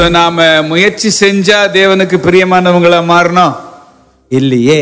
நாம முயற்சி செஞ்சா தேவனுக்கு பிரியமானவங்களா மாறணும் இல்லையே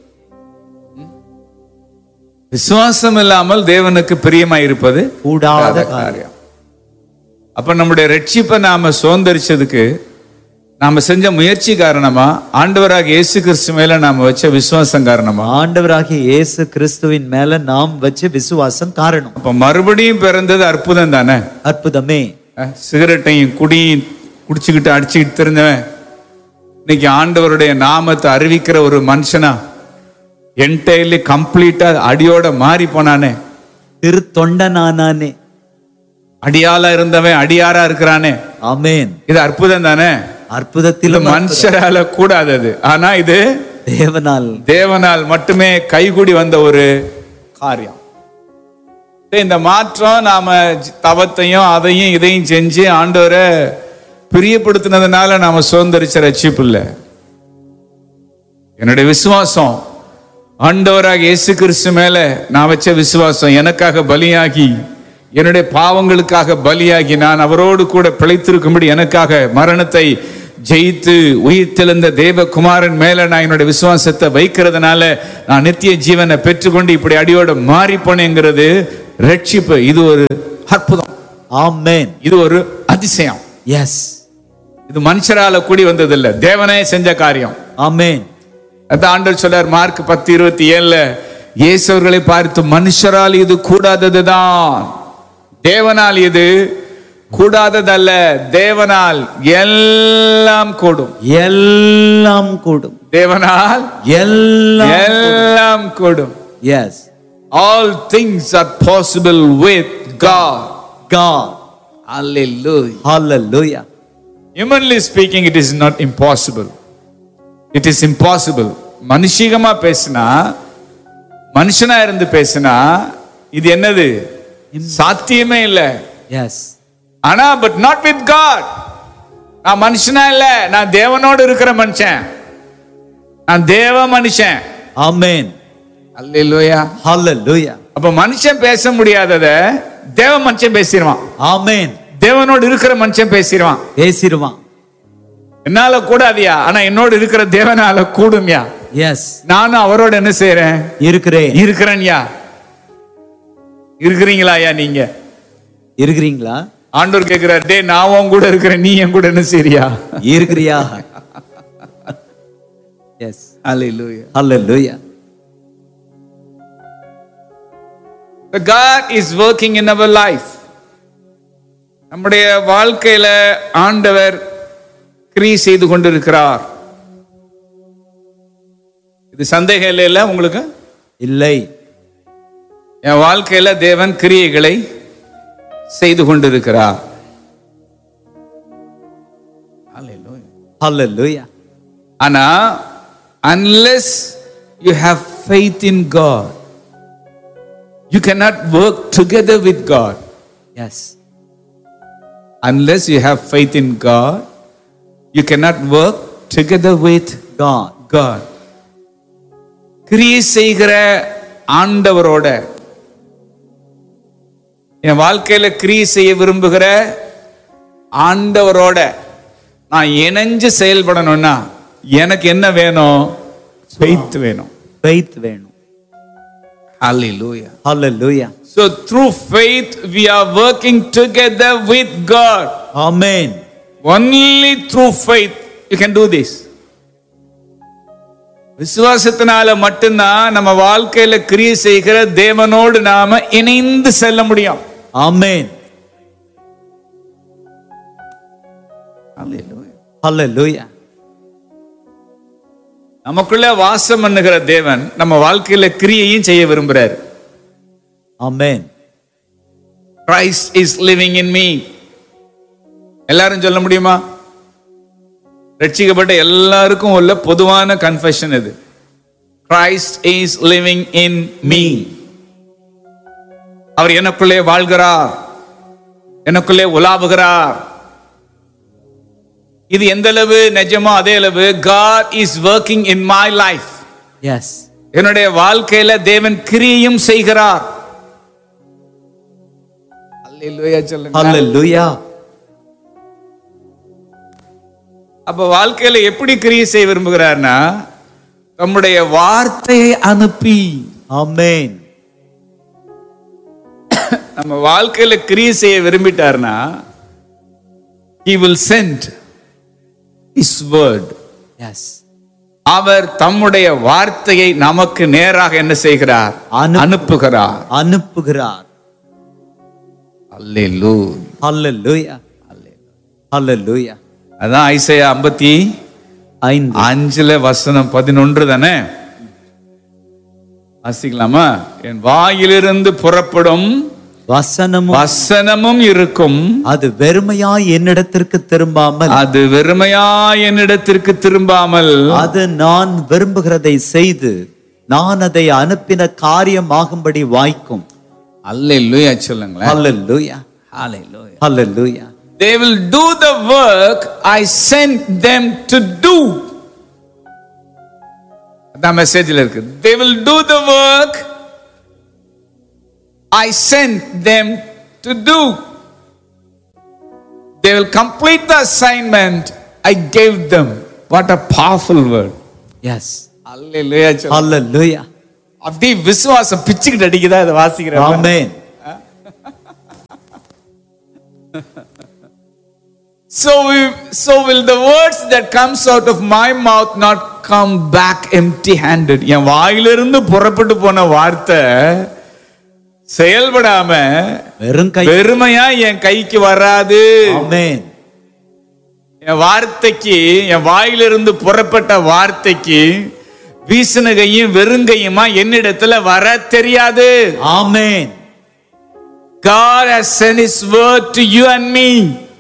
விசுவாசம் இல்லாமல் தேவனுக்கு பிரியமா இருப்பது கூடாத காரியம் அப்ப நம்முடைய ரட்சிப்பை நாம சுதந்திரிச்சதுக்கு நாம செஞ்ச முயற்சி காரணமா ஆண்டவராக இயேசு கிறிஸ்து மேல நாம வச்ச விசுவாசம் காரணமா ஆண்டவராகிய இயேசு கிறிஸ்துவின் மேல நாம் வச்ச விசுவாசம் காரணம் அப்ப மறுபடியும் பிறந்தது அற்புதம் தானே அற்புதமே அஹ், சிகரெட்டையும் குடியும் குடிச்சுக்கிட்டு அடிச்சுக்கிட்டு தெரிஞ்சவன் இன்னைக்கு ஆண்டவருடைய நாமத்தை அறிவிக்கிற ஒரு மனுஷனா என்டையர்லி கம்ப்ளீட்டா அடியோட மாறி போனானே திருத்தொண்டனானானே அடியாளா இருந்தவன் அடியாரா இருக்கிறானே ஆமென் இது அற்புதம் தானே இது அற்புதத்திலும் மனுஷரால கூடாதது ஆனா இது தேவனால் தேவனால் மட்டுமே கைகூடி வந்த ஒரு காரியம் இந்த மாற்றம் நாம ஜ- தவத்தையும் அதையும் இதையும் செஞ்சு ஆண்டவரை பிரியப்படுத்தினதுனால நாம சுதந்திரிச்ச ரட்சிப்பு இல்லை என்னுடைய விசுவாசம் ஆண்டவராக இயேசு கிறிஸ்து மேல நான் வச்ச விசுவாசம் எனக்காக பலியாகி என்னுடைய பாவங்களுக்காக பலியாகி நான் அவரோடு கூட பிழைத்திருக்கும்படி எனக்காக மரணத்தை ஜெயித்து உயிர்த்தெழுந்த தேவகுமாரன் மேல நான் என்னுடைய விசுவாசத்தை வைக்கிறதுனால நான் நித்திய ஜீவனை பெற்றுக்கொண்டு இப்படி அடியோட மாறி போனேங்கிறது ரட்சிப்பு இது ஒரு அற்புதம் ஆமென் இது ஒரு அதிசயம் எஸ் இது மனுஷரால கூடி வந்ததில்லை தேவனே செஞ்ச காரியம் ஆமென் அதான் ஆண்டவர் சொல்லார் மார்க் பத்து இருபத்தி ஏழுல இயேசுவர்களை பார்த்து மனுஷரால் இது கூடாததுதான் தேவனால் இது கூடாததல்ல தேவனால் எல்லாம் கூடும் எல்லாம் கூடும் தேவனால் எல்லாம் எல்லாம் கூடும் yes all things are possible with God God Hallelujah. hallelujah Humanly speaking, it is not impossible. It is impossible. மனுஷிகமா பேசினா மனுஷனா இருந்து பேசினா இது என்னது சாத்தியமே இல்ல எஸ் ஆனா பட் நாட் வித் காட் நான் மனுஷனா இல்ல நான் தேவனோடு இருக்கிற மனுஷன் நான் தேவ மனுஷன் ஆமென் அல்லேலூயா hallelujah அப்ப மனுஷன் பேச முடியாதத தேவ மனுஷன் பேசிடுவான் ஆமென் தேவனோடு இருக்கிற மனுஷன் பேசிடுவான் பேசிடுவான் என்னால கூடாதியா ஆனா என்னோடு இருக்கிற தேவனால கூடும்யா எஸ் நானும் அவரோட என்ன செய்யறேன் இருக்கிறேன் இருக்கிறேன்யா இருக்கிறீங்களா ஐயா நீங்க இருக்கிறீங்களா ஆண்டவர் கேட்கிறார் டே நான் உன் கூட இருக்கிறேன் நீ என் கூட என்ன செய்றியா இருக்கிறியா yes Hallelujah. hallelujah The God is working in our life. நம்முடைய வாழ்க்கையில ஆண்டவர் கிரி செய்து கொண்டிருக்கிறார் இது சந்தேகம் இல்லைல்ல உங்களுக்கு இல்லை என் வாழ்க்கையில தேவன் கிரியைகளை செய்து கொண்டிருக்கிறார் Hallelujah. hallelujah ஆனா unless you have faith in God you cannot work together with God yes unless you have faith in God you cannot work together with God God கிரியை செய்கிற ஆண்டவரோட என் வாழ்க்கையில கிரியை செய்ய விரும்புகிற ஆண்டவரோட நான் இணைஞ்சு செயல்படணும்னா எனக்கு என்ன வேணும் faith வேணும் faith வேணும் Hallelujah. hallelujah So through faith we are working together with God. Amen Only through faith you can do this. விசுவாசத்தினால மட்டும்தான் நம்ம வாழ்க்கையில கிரியை செய்கிற தேவனோடு நாம இணைந்து செல்ல முடியும் ஆமென் hallelujah நமக்குள்ள வாசம் பண்ணுகிற தேவன் நம்ம வாழ்க்கையில கிரியையும் செய்ய விரும்புறாரு amen Christ is living in me எல்லாரும் சொல்ல முடியுமா ரட்சிக்கப்பட்ட எல்லாருக்கும் உள்ள பொதுவான கன்ஃபெஷன் இது Christ is living in me அவர் எனக்குள்ளே வாழ்கிறார் எனக்குள்ளே உலாவுகிறார் இது எந்த அளவு நிஜமோ அதே அளவு God is working in my life yes என்னுடைய வாழ்க்கையில தேவன் கிரியையும் செய்கிறார் அல்லேலூயா சொல்லுங்க hallelujah அப்ப வாழ்க்கையில எப்படி கிரியை செய்ய விரும்புகிறார்னா தம்முடைய வார்த்தையை அனுப்பி ஆமென் நம்ம வாழ்க்கையில கிரியை செய்ய விரும்பிட்டார்னா he will send his word yes அவர் தம்முடைய வார்த்தையை நமக்கு நேராக என்ன செய்கிறார் அனுப்பு- அனுப்புகிறார் அனுப்புகிறார் அல்லேலூயா ஹalleluya ஹalleluya அதான் ஐசையா ஐம்பத்தி ஐந்து அஞ்சுல வசனம் பதினொன்று தானே வாசிக்கலாமா என் வாயிலிருந்து புறப்படும் வசனமும் வசனமும் இருக்கும் அது வெறுமையாய் என்னிடத்திற்கு திரும்பாமல் அது வெறுமையா என்னிடத்திற்கு திரும்பாமல் அது நான் விரும்புகிறதை செய்து நான் அதை அனுப்பின காரியமாகும்படி வாய்க்கும் அல்லேலூயா சொல்லுங்களேன் ஹalleluya Hallelujah. Hallelujah They will do the work I sent them to do. அதான் மெசேஜ்ல இருக்கு They will do the work I sent them to do. They will complete the assignment I gave them. What a powerful word. Yes அல்லேலூயா சொல்லுங்க. ஹalleluya அப்படியே விசுவாசம் பிச்சுக்கிட்டு அடிக்குதா இதை வாசிக்கிறேன் ஆமென் So, we, so will the words that comes out of my mouth not come back empty handed. என் வாயிலிருந்து புறப்பட்டு போன வார்த்தை செயல்படாம வெறும் கை பெருமையா என் கைக்கு வராது ஆமென் என் வார்த்தைக்கு என் வாயிலிருந்து புறப்பட்ட வார்த்தைக்கு வீசின கையும் வெறுங்கையுமா என்னிடத்துல வர தெரியாது ஆமென் God has sent His word to you and me.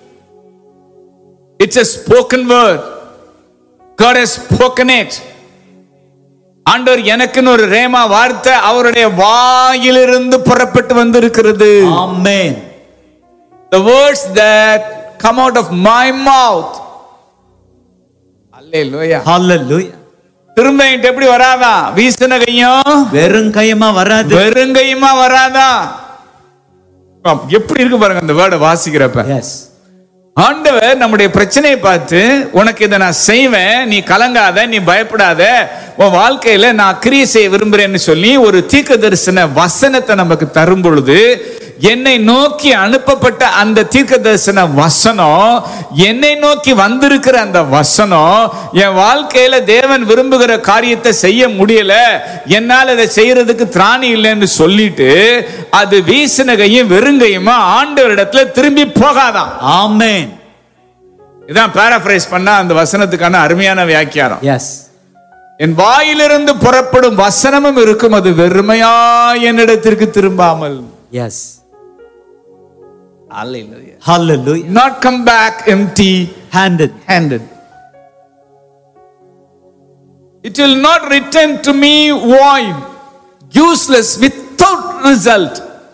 It's a spoken word. God has spoken it. ஆண்டவர் எனக்குன்னு ஒரு ரேமா வார்த்தை அவருடைய வாயிலிருந்து புறப்பட்டு வந்திருக்கிறது ஆமென் the words that come out of my mouth அல்லேலூயா ஹalleluya திரும்ப என்கிட்ட எப்படி வராதா வீசின கையும் வெறும் கையமா வராது வெறுங்கையுமா வராதா எப்படி இருக்கு பாருங்க அந்த வேர்டை வாசிக்கிறப்ப எஸ் ஆண்டவர் நம்முடைய பிரச்சனையை பார்த்து உனக்கு இதை நான் செய்வேன் நீ கலங்காத நீ பயப்படாத உன் வாழ்க்கையில நான் கிரியை செய்ய விரும்புறேன்னு சொல்லி ஒரு தீர்க்க தரிசன வசனத்தை நமக்கு தரும் பொழுது என்னை நோக்கி அனுப்பப்பட்ட அந்த தீர்க்க தரிசன வசனம் என்னை நோக்கி வந்திருக்கிற அந்த வசனம் என் வாழ்க்கையில தேவன் விரும்புகிற காரியத்தை செய்ய முடியல என்னால் அதை செய்யறதுக்கு திராணி இல்லைன்னு சொல்லிட்டு அது வீசின கையும் வெறுங்கையுமா ஆண்டவரிடத்துல திரும்பி போகாதான் ஆமென் இதான் பேராஃப்ரைஸ் பண்ணா அந்த வசனத்துக்கான அருமையான வியாக்கியானம் எஸ் என் வாயிலிருந்து புறப்படும் வசனமும் இருக்கும் அது வெறுமையா என்னிடத்திற்கு திரும்பாமல் எஸ் ஹalleluya not come back empty handed handed it will not return to me void useless without result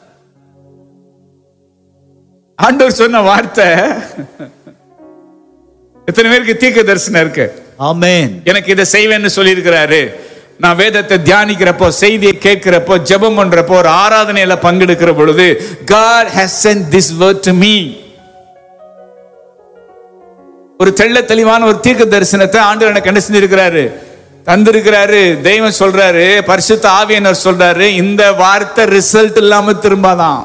ஆண்டவர் சொன்ன வார்த்தை எத்தனை பேருக்கு தீர்க்க தரிசனம் இருக்கு ஆமென் எனக்கு இதை செய்வேன்னு சொல்லியிருக்கிறாரு நான் வேதத்தை தியானிக்கிறப்போ செய்தியை கேட்கிறப்போ ஜெபம் பண்றப்போ ஒரு ஆராதனையில பங்கெடுக்கிற பொழுது God has sent this word to me ஒரு தெள்ள தெளிவான ஒரு தீர்க்க தரிசனத்தை ஆண்டு எனக்கு என்ன செஞ்சிருக்கிறாரு தந்திருக்கிறாரு தெய்வம் சொல்றாரு பரிசுத்த ஆவியனர் சொல்றாரு இந்த வார்த்தை ரிசல்ட் இல்லாம திரும்பாதான்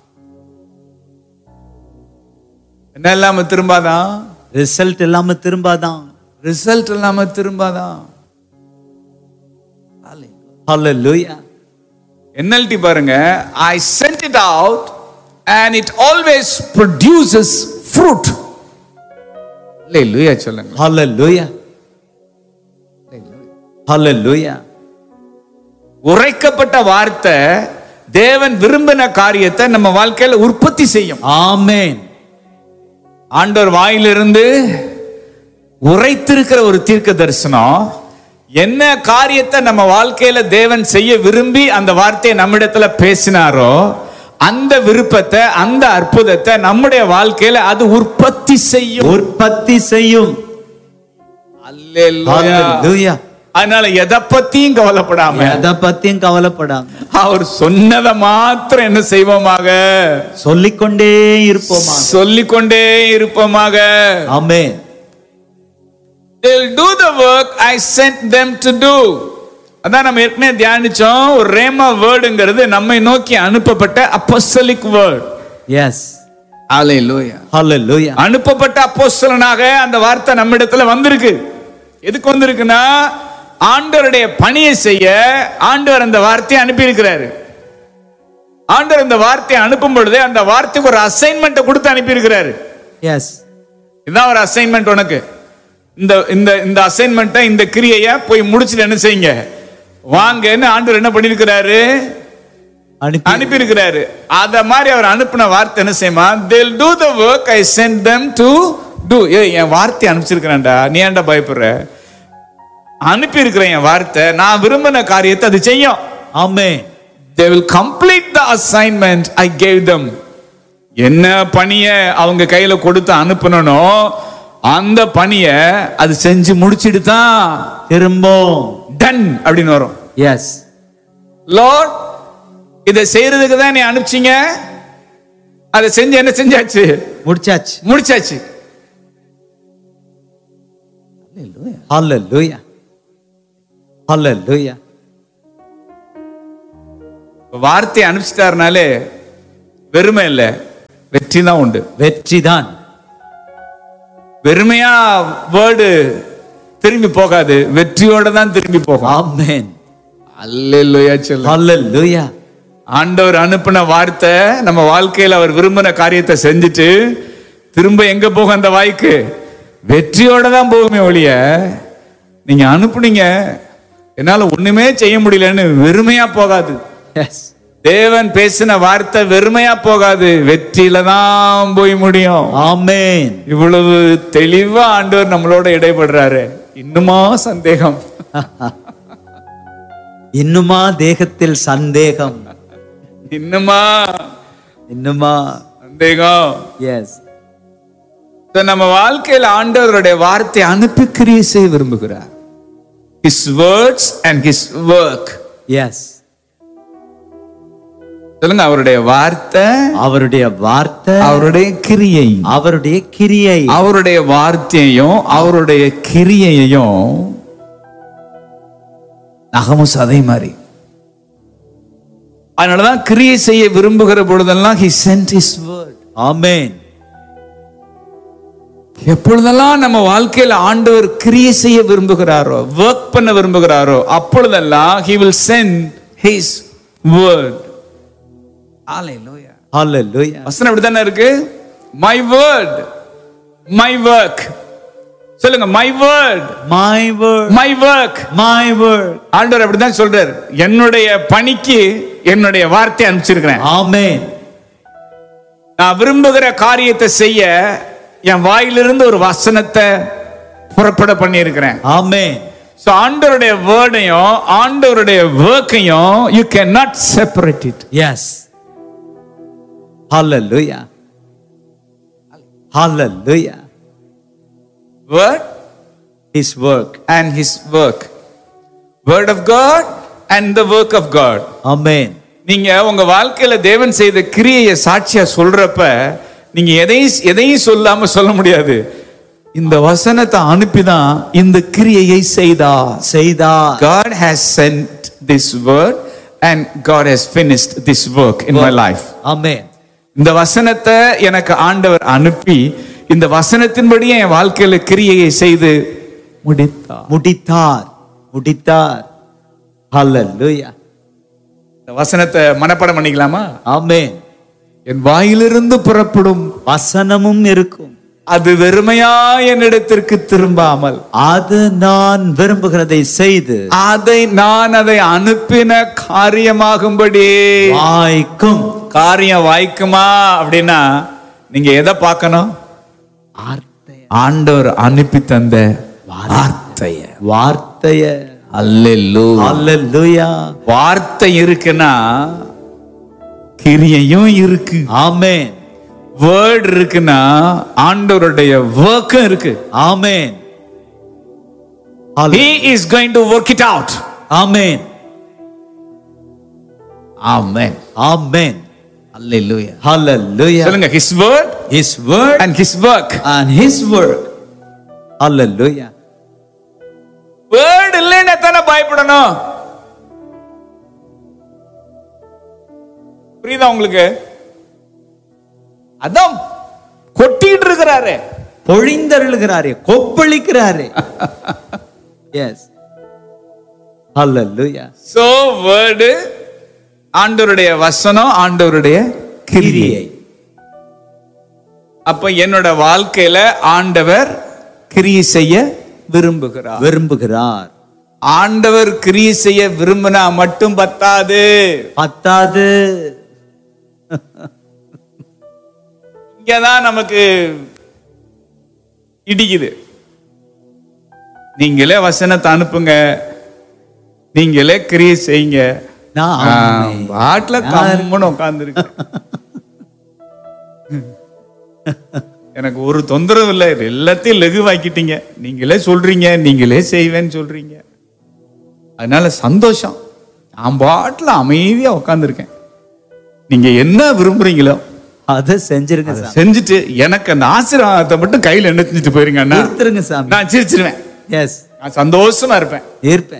என்ன இல்லாம திரும்பாதான் ரிசல்ட் இல்லாம திரும்பாதான் ரிசல்ட் இல்லாம திரும்பாதான் ஹalleluya என்எல்டி பாருங்க I sent it out and it always produces fruit இல்லையா சொல்லுங்க ஹalleluya ஹalleluya உரைக்கப்பட்ட வார்த்தை தேவன் விரும்பின காரியத்தை நம்ம வாழ்க்கையில உற்பத்தி செய்யும் ஆமென் ஆண்டவர் வாயிலிருந்து உரைத்திருக்கிற ஒரு தீர்க்க தரிசனம் என்ன காரியத்தை நம்ம வாழ்க்கையில தேவன் செய்ய விரும்பி அந்த வார்த்தையை நம்மிடத்துல பேசினாரோ அந்த விருப்பத்தை அந்த அற்புதத்தை நம்முடைய வாழ்க்கையில அது உற்பத்தி செய்யும் உற்பத்தி செய்யும் அல்லேலூயா. ஹalleluya அதனால எதை பத்தியும் கவலைப்படாம எதை பத்தியும் கவலைப்படாம அவர் சொன்னதை மாத்திரம் என்ன செய்வோமாக சொல்லிக்கொண்டே இருப்போமா சொல்லிக்கொண்டே இருப்போமாக ஆமென் they'll do the work I sent them to do அதான் நம்ம ஏற்கனவே தியானிச்சோம் ஒரு ரேமா வேர்டுங்கிறது நம்மை நோக்கி அனுப்பப்பட்ட அப்போஸ்தலிக் வேர்ட் எஸ் ஹalleluya ஹalleluya அனுப்பப்பட்ட அப்போஸ்தலனாக அந்த வார்த்தை நம்மிடத்துல வந்திருக்கு எதுக்கு வந்திருக்குன்னா ஆண்டவருடைய பணியை செய்ய ஆண்டவர் அந்த வார்த்தையை அனுப்பி இருக்கிறாரு ஆண்டவர் அந்த வார்த்தையை அனுப்பும் பொழுது அந்த வார்த்தைக்கு ஒரு அசைன்மெண்ட்டை கொடுத்து அனுப்பி இருக்கிறாரு எஸ் இதான் ஒரு அசைன்மெண்ட் உனக்கு இந்த இந்த இந்த அசைன்மெண்ட்டை இந்த கிரியையை போய் முடிச்சுட்டு என்ன செய்யுங்க வாங்கன்னு ஆண்டவர் என்ன பண்ணிருக்கிறாரு அனுப்பி அனுப்பி இருக்கிறாரு அத மாதிரி அவர் அனுப்பின வார்த்தை என்ன செய்யுமா they'll do the work i sent them to do ஏய் என் வார்த்தை அனுப்பிச்சிருக்கிறேன்டா நீ ஏன்டா பயப்படுற அனுப்பி இருக்கிறேன் என் வார்த்தை நான் விரும்பின காரியத்தை அது செய்யும் ஆமென் they will complete the assignment i gave them என்ன பணிய அவங்க கையில கொடுத்து அனுப்பணும் அந்த பணிய அது செஞ்சு முடிச்சிட்டு தான் திரும்பவும் டன் அப்படின்னு வரும் எஸ் லார்ட் இதை செய்யறதுக்கு தான் நீ அனுப்பிச்சீங்க அதை செஞ்சு என்ன செஞ்சாச்சு முடிச்சாச்சு முடிச்சாச்சு ஹalleluya ஹalleluya வார்த்தையை அனுப்பிச்சிட்டாருனாலே வெறுமை இல்ல வெற்றி தான் உண்டு வெற்றிதான் வெறுமையா வேர்டு திரும்பி போகாது வெற்றியோட தான் திரும்பி போகும் ஆமென் அல்லேலூயா சொல்ல ஹalleluya ஆண்டவர் அனுப்பின வார்த்தை நம்ம வாழ்க்கையில அவர் விரும்பின காரியத்தை செஞ்சுட்டு திரும்ப எங்க போகும் அந்த வாய்க்கு வெற்றியோட தான் போகுமே ஒழிய நீங்க அனுப்புனீங்க என்னால ஒண்ணுமே செய்ய முடியலன்னு வெறுமையா போகாது எஸ் தேவன் பேசின வார்த்தை வெறுமையா போகாது வெற்றியில தான் போய் முடியும் ஆமென் இவ்வளவு தெளிவா ஆண்டவர் நம்மளோட இடைபடுறாரு இன்னுமா சந்தேகம் இன்னுமா தேகத்தில் சந்தேகம் இன்னுமா இன்னுமா சந்தேகம் எஸ் So, நம்ம வாழ்க்கையில் ஆண்டவருடைய வார்த்தை அனுப்பி கிரியை செய்ய விரும்புகிறார் his words and his work yes சொல்லுங்க அவருடைய வார்த்தை அவருடைய வார்த்தை அவருடைய கிரியை அவருடைய கிரியை அவருடைய வார்த்தையையும் அவருடைய கிரியையையும் நகமும் சதை மாதிரி அதனாலதான் கிரியை செய்ய விரும்புகிற பொழுதெல்லாம் he sent his word ஆமென் எப்பொழுதெல்லாம் நம்ம வாழ்க்கையில ஆண்டவர் கிரியை செய்ய விரும்புகிறாரோ ஒர்க் பண்ண விரும்புகிறாரோ அப்பொழுதெல்லாம் he will send his word Hallelujah. ஹalleluya வசனம் அப்படித்தானே இருக்கு மை வேர்ட் மை ஒர்க் சொல்லுங்க my word my word my work my word ஆண்டவர் அப்படிதான் சொல்றாரு என்னுடைய பணிக்கு என்னுடைய வார்த்தை அனுப்பிச்சிருக்கிறேன் ஆமென் நான் விரும்புகிற காரியத்தை செய்ய என் வாயிலிருந்து ஒரு வசனத்தை புறப்பட பண்ணி இருக்கிறேன் ஆமென் ஸோ ஆண்டவருடைய வேர்டையும் ஆண்டவருடைய ஒர்க்கையும் you can not separate it yes ஹalleluya ஹalleluya word his work and his work word of God and the work of God amen நீங்க உங்க வாழ்க்கையில தேவன் செய்த கிரியையை சாட்சியா சொல்றப்ப நீங்க எதையும் எதையும் சொல்லாம சொல்ல முடியாது இந்த வசனத்தை அனுப்பிதான் இந்த கிரியையை செய்தார் செய்தார் God has sent this word and God has finished this work in my life. ஆமென் இந்த வசனத்தை எனக்கு ஆண்டவர் அனுப்பி இந்த வசனத்தின்படியே என் வாழ்க்கையில கிரியையை செய்து முடித்தார் முடித்தார் முடித்தார் ஹalleluya இந்த வசனத்தை மனப்பாடம் பண்ணிக்கலாமா ஆமென் என் வாயிலிருந்து புறப்படும் வசனமும் இருக்கும் அது வெறுமையா என்னிடத்திற்கு திரும்பாமல் அது நான் விரும்புகிறதை செய்து அதை நான் அதை அனுப்பின காரியமாகும்படி வாய்க்கும் காரியம் வாய்க்குமா அப்படின்னா நீங்க எதை பார்க்கணும் வார்த்தைய ஆண்டவர் அனுப்பி தந்த வார்த்தைய வார்த்தைய அல்லேலூயா ஹalleluya வார்த்தை இருக்குன்னா கிரியையும் இருக்கு ஆமென் வேர்ட் இருக்குன்னா ஆண்டவருடைய ஒர்க்கும் இருக்கு ஆமென் he is going to work it out amen amen amen hallelujah ஹalleluya சொல்லுங்க his word his word and his work and his work hallelujah தானே பயப்படணும் புரியுதா உங்களுக்கு அதான் கொட்டிட்டு இருக்கிறாரு பொழிந்தருளுகிறாரே கொப்பளிக்கிறாரே எஸ் ஹalleluya சோ வேர்டு ஆண்டவருடைய வசனம் ஆண்டவருடைய கிரியை கிரியை அப்ப என்னோட வாழ்க்கையில ஆண்டவர் கிரியை செய்ய விரும்புகிறார் விரும்புகிறார் ஆண்டவர் கிரியை செய்ய விரும்பினா மட்டும் பத்தாது பத்தாது இங்கதான் நமக்கு இடிக்குது நீங்களே வசனத்தை அனுப்புங்க நீங்களே கிரியை செய்யுங்க நான் நான் பாட்டுல கம்முன்னு உட்கார்ந்து எனக்கு ஒரு தொந்தரவு இல்லை எல்லாத்தையும் லகுவாக்கிட்டீங்க நீங்களே சொல்றீங்க நீங்களே செய்வேன்னு சொல்றீங்க அதனால சந்தோஷம் நான் பாட்டுல அமைதியா உட்காந்துருக்கேன் நீங்க என்ன விரும்புறீங்களோ அதை செஞ்சிருங்க சாமி செஞ்சுட்டு எனக்கு அந்த ஆசீர்வாதத்தை மட்டும் கையில என்ன செஞ்சுட்டு போயிருங்க அண்ணா நிறுத்துருங்க சாமி நான் சிரிச்சிருவேன் எஸ் நான் சந்தோஷமா இருப்பேன் இருப்பேன்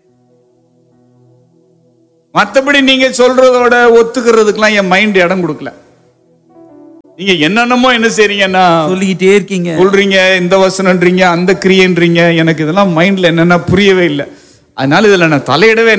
மத்தபடி நீங்க சொல்றதோட ஒத்துக்கிறதுக்கெல்லாம் என் மைண்ட் இடம் கொடுக்கல நீங்க என்னென்னமோ என்ன செய்றீங்கன்னா சொல்லிக்கிட்டே இருக்கீங்க சொல்றீங்க இந்த வசனம்ன்றீங்க அந்த கிரியன்றீங்க எனக்கு இதெல்லாம் மைண்ட்ல என்னன்னா புரியவே இல்லை அதனால இதுல நான் தலையிடவே